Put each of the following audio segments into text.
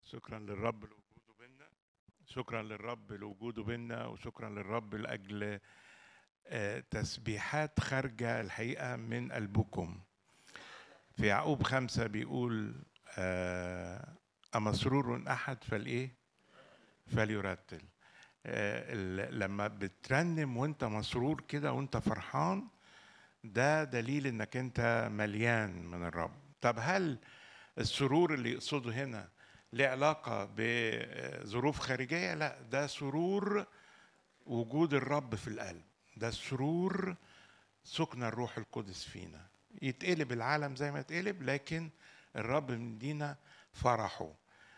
شكرا للرب لوجوده بينا شكرا للرب لوجوده بينا وشكرا للرب لاجل آه، تسبيحات خارجه الحقيقه من قلبكم في يعقوب خمسة بيقول آه، أمسرور أحد فالإيه؟ فليرتل آه، ال- لما بترنم وانت مسرور كده وانت فرحان ده دليل انك انت مليان من الرب طب هل السرور اللي يقصده هنا له علاقة بظروف خارجية لا ده سرور وجود الرب في القلب ده سرور سكن الروح القدس فينا يتقلب العالم زي ما يتقلب لكن الرب مدينا فرحه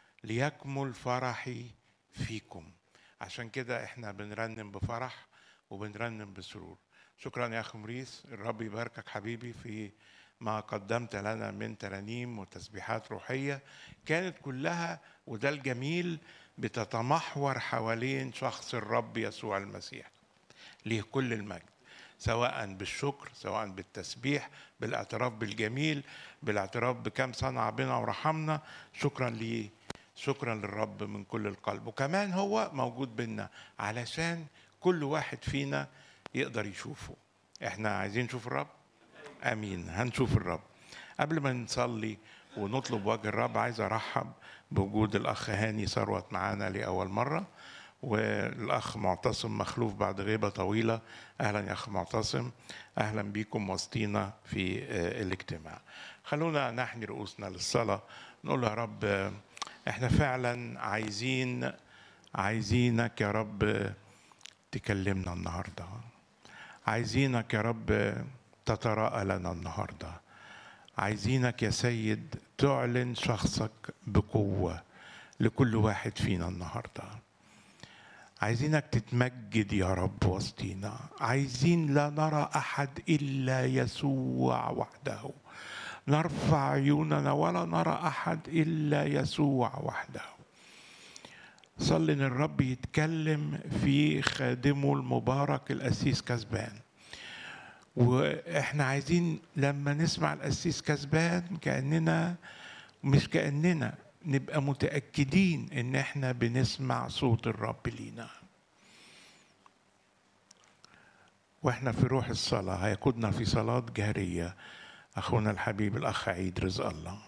ليكمل فرحي فيكم عشان كده احنا بنرنم بفرح وبنرنم بسرور شكرا يا اخي مريس الرب يباركك حبيبي في ما قدمت لنا من ترانيم وتسبيحات روحيه كانت كلها وده الجميل بتتمحور حوالين شخص الرب يسوع المسيح ليه كل المجد سواء بالشكر سواء بالتسبيح بالاعتراف بالجميل بالاعتراف بكم صنع بنا ورحمنا شكرا ليه شكرا للرب من كل القلب وكمان هو موجود بينا علشان كل واحد فينا يقدر يشوفه احنا عايزين نشوف الرب امين هنشوف الرب قبل ما نصلي ونطلب وجه الرب عايز ارحب بوجود الاخ هاني ثروت معانا لاول مره والاخ معتصم مخلوف بعد غيبه طويله اهلا يا اخ معتصم اهلا بيكم وسطينا في آه، الاجتماع خلونا نحني رؤوسنا للصلاه نقول يا رب آه، احنا فعلا عايزين عايزينك يا رب تكلمنا النهارده عايزينك يا رب تتراءى لنا النهارده عايزينك يا سيد تعلن شخصك بقوه لكل واحد فينا النهارده عايزينك تتمجد يا رب وسطينا عايزين لا نرى احد الا يسوع وحده نرفع عيوننا ولا نرى احد الا يسوع وحده صلي ان الرب يتكلم في خادمه المبارك القسيس كسبان واحنا عايزين لما نسمع القسيس كسبان كاننا مش كاننا نبقى متاكدين ان احنا بنسمع صوت الرب لينا واحنا في روح الصلاه هيقودنا في صلاه جهريه اخونا الحبيب الاخ عيد رزق الله